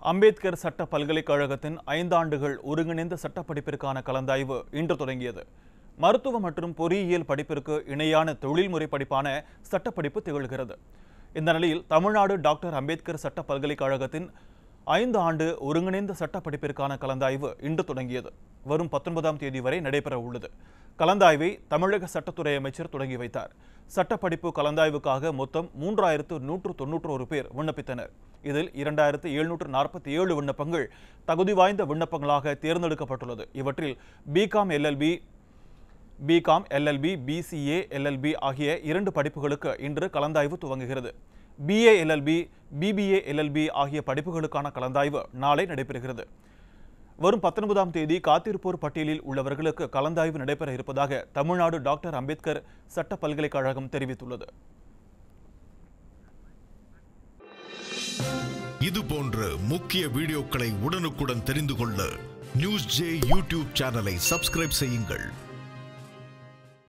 அம்பேத்கர் சட்ட பல்கலைக்கழகத்தின் ஐந்தாண்டுகள் ஒருங்கிணைந்த சட்டப்படிப்பிற்கான கலந்தாய்வு இன்று தொடங்கியது மருத்துவ மற்றும் பொறியியல் படிப்பிற்கு இணையான தொழில்முறை படிப்பான சட்டப்படிப்பு திகழ்கிறது இந்த நிலையில் தமிழ்நாடு டாக்டர் அம்பேத்கர் சட்ட பல்கலைக்கழகத்தின் ஐந்து ஆண்டு ஒருங்கிணைந்த சட்ட படிப்பிற்கான கலந்தாய்வு இன்று தொடங்கியது வரும் பத்தொன்பதாம் தேதி வரை நடைபெற உள்ளது கலந்தாய்வை தமிழக சட்டத்துறை அமைச்சர் தொடங்கி வைத்தார் சட்டப்படிப்பு கலந்தாய்வுக்காக மொத்தம் மூன்றாயிரத்து நூற்று தொன்னூற்றோரு பேர் விண்ணப்பித்தனர் இதில் இரண்டாயிரத்து எழுநூற்று நாற்பத்தி ஏழு விண்ணப்பங்கள் தகுதி வாய்ந்த விண்ணப்பங்களாக தேர்ந்தெடுக்கப்பட்டுள்ளது இவற்றில் BCom LLB BCom LLB BCA LLB ஆகிய இரண்டு படிப்புகளுக்கு இன்று கலந்தாய்வு துவங்குகிறது பிஏ எல்எல்பி பிபிஏ எல்எல்பி ஆகிய படிப்புகளுக்கான கலந்தாய்வு நாளை நடைபெறுகிறது வரும் பத்தொன்பதாம் தேதி காத்திருப்போர் பட்டியலில் உள்ளவர்களுக்கு கலந்தாய்வு நடைபெற இருப்பதாக தமிழ்நாடு டாக்டர் அம்பேத்கர் சட்ட பல்கலைக்கழகம் தெரிவித்துள்ளது இது போன்ற முக்கிய வீடியோக்களை உடனுக்குடன் தெரிந்து கொள்ள நியூஸ் ஜே யூடியூப் சேனலை சப்ஸ்கிரைப் செய்யுங்கள்